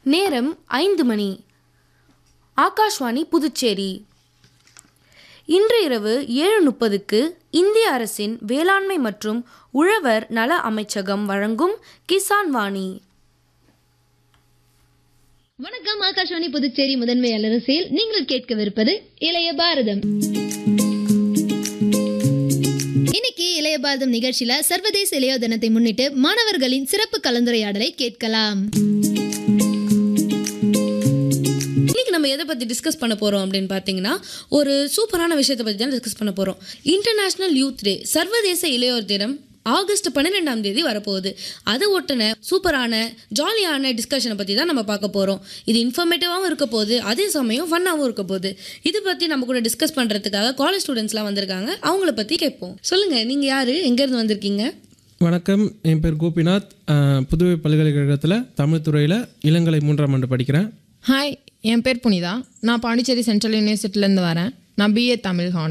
நேரம் ஐந்து மணி ஆகாஷ்வாணி புதுச்சேரி இன்று இரவு ஏழு முப்பதுக்கு இந்திய அரசின் வேளாண்மை மற்றும் உழவர் நல அமைச்சகம் வழங்கும் கிசான் வாணி வணக்கம் ஆகாஷ்வாணி புதுச்சேரி முதன்மை அலரசியில் நீங்கள் கேட்கவிருப்பது இளைய பாரதம் இன்னைக்கு இளைய பாரதம் நிகழ்ச்சியில சர்வதேச இளையோர் தினத்தை முன்னிட்டு மாணவர்களின் சிறப்பு கலந்துரையாடலை கேட்கலாம் இன்னைக்கு நம்ம எதை பற்றி டிஸ்கஸ் பண்ண போகிறோம் அப்படின்னு பார்த்தீங்கன்னா ஒரு சூப்பரான விஷயத்தை பற்றி தான் டிஸ்கஸ் பண்ண போகிறோம் இன்டர்நேஷ்னல் யூத் டே சர்வதேச இளையோர் தினம் ஆகஸ்ட் பன்னிரெண்டாம் தேதி வரப்போகுது அதை ஒட்டின சூப்பரான ஜாலியான டிஸ்கஷனை பற்றி தான் நம்ம பார்க்க போகிறோம் இது இன்ஃபர்மேட்டிவாகவும் இருக்க போகுது அதே சமயம் ஃபன்னாகவும் இருக்க போகுது இது பற்றி நம்ம கூட டிஸ்கஸ் பண்ணுறதுக்காக காலேஜ் ஸ்டூடெண்ட்ஸ்லாம் வந்திருக்காங்க அவங்கள பற்றி கேட்போம் சொல்லுங்கள் நீங்கள் யார் எங்கேருந்து வந்திருக்கீங்க வணக்கம் என் பேர் கோபிநாத் அஹ், புதுவை பல்கலைக்கழகத்தில் தமிழ் துறையில் இளங்கலை மூன்றாம் ஆண்டு படிக்கிறேன் ஹாய் என் பேர் புனிதா நான் பாண்டிச்சேரி சென்ட்ரல் யூனிவர்சிட்டிலேருந்து வரேன் நான் பிஏ தமிழ் ஹானர்